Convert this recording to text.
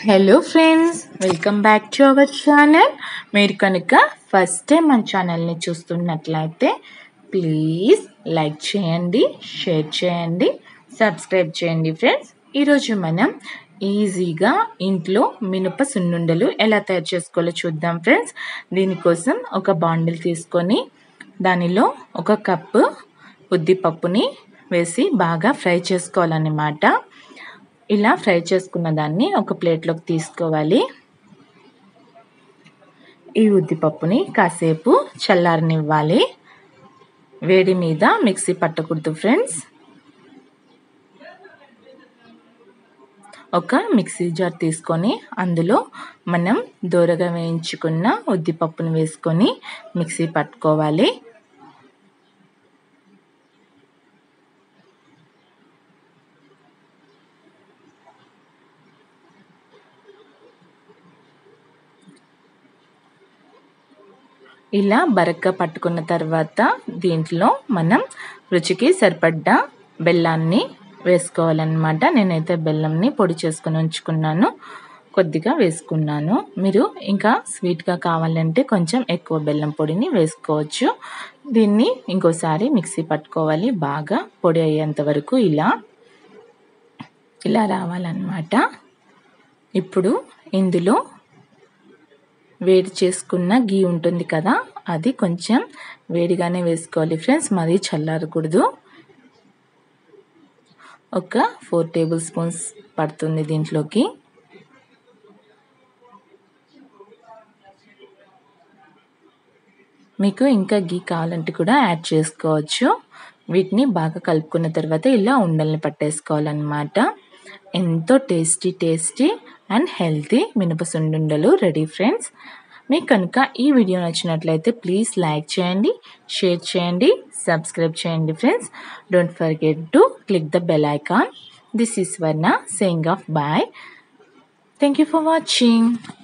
hello friends welcome back to our channel మీరు కనుక first time మన ఛానల్ని చూస్తున్నట్లయితే ప్లీజ్ లైక్ చేయండి షేర్ చేయండి సబ్స్క్రైబ్ చేయండి ఫ్రెండ్స్ ఈరోజు మనం ఈజీగా ఇంట్లో మినప సున్నుండలు ఎలా తయారు చేసుకోవాలో చూద్దాం ఫ్రెండ్స్ దీనికోసం ఒక బాండిల్ తీసుకొని దానిలో ఒక కప్పు ఉద్దిపప్పుని వేసి బాగా ఫ్రై చేసుకోవాలన్నమాట ఇలా ఫ్రై చేసుకున్న దాన్ని ఒక ప్లేట్లోకి తీసుకోవాలి ఈ ఉద్దిపప్పుని కాసేపు చల్లారనివ్వాలి వేడి మీద మిక్సీ పట్టకూడదు ఫ్రెండ్స్ ఒక మిక్సీ జార్ తీసుకొని అందులో మనం దూరగా వేయించుకున్న ఉద్దిపప్పుని వేసుకొని మిక్సీ పట్టుకోవాలి ఇలా బరగ్గా పట్టుకున్న తర్వాత దీంట్లో మనం రుచికి సరిపడ్డ బెల్లాన్ని వేసుకోవాలన్నమాట నేనైతే బెల్లంని పొడి చేసుకొని ఉంచుకున్నాను కొద్దిగా వేసుకున్నాను మీరు ఇంకా స్వీట్గా కావాలంటే కొంచెం ఎక్కువ బెల్లం పొడిని వేసుకోవచ్చు దీన్ని ఇంకోసారి మిక్సీ పట్టుకోవాలి బాగా పొడి అయ్యేంత వరకు ఇలా ఇలా రావాలన్నమాట ఇప్పుడు ఇందులో వేడి చేసుకున్న గీ ఉంటుంది కదా అది కొంచెం వేడిగానే వేసుకోవాలి ఫ్రెండ్స్ మరీ చల్లారకూడదు ఒక ఫోర్ టేబుల్ స్పూన్స్ పడుతుంది దీంట్లోకి మీకు ఇంకా గీ కావాలంటే కూడా యాడ్ చేసుకోవచ్చు వీటిని బాగా కలుపుకున్న తర్వాత ఇలా ఉండల్ని పట్టేసుకోవాలన్నమాట ఎంతో టేస్టీ టేస్టీ అండ్ హెల్తీ మినప సుండుండలు రెడీ ఫ్రెండ్స్ మీకు కనుక ఈ వీడియో నచ్చినట్లయితే ప్లీజ్ లైక్ చేయండి షేర్ చేయండి సబ్స్క్రైబ్ చేయండి friends don't forget to click the bell icon this is Varna saying off bye thank you for watching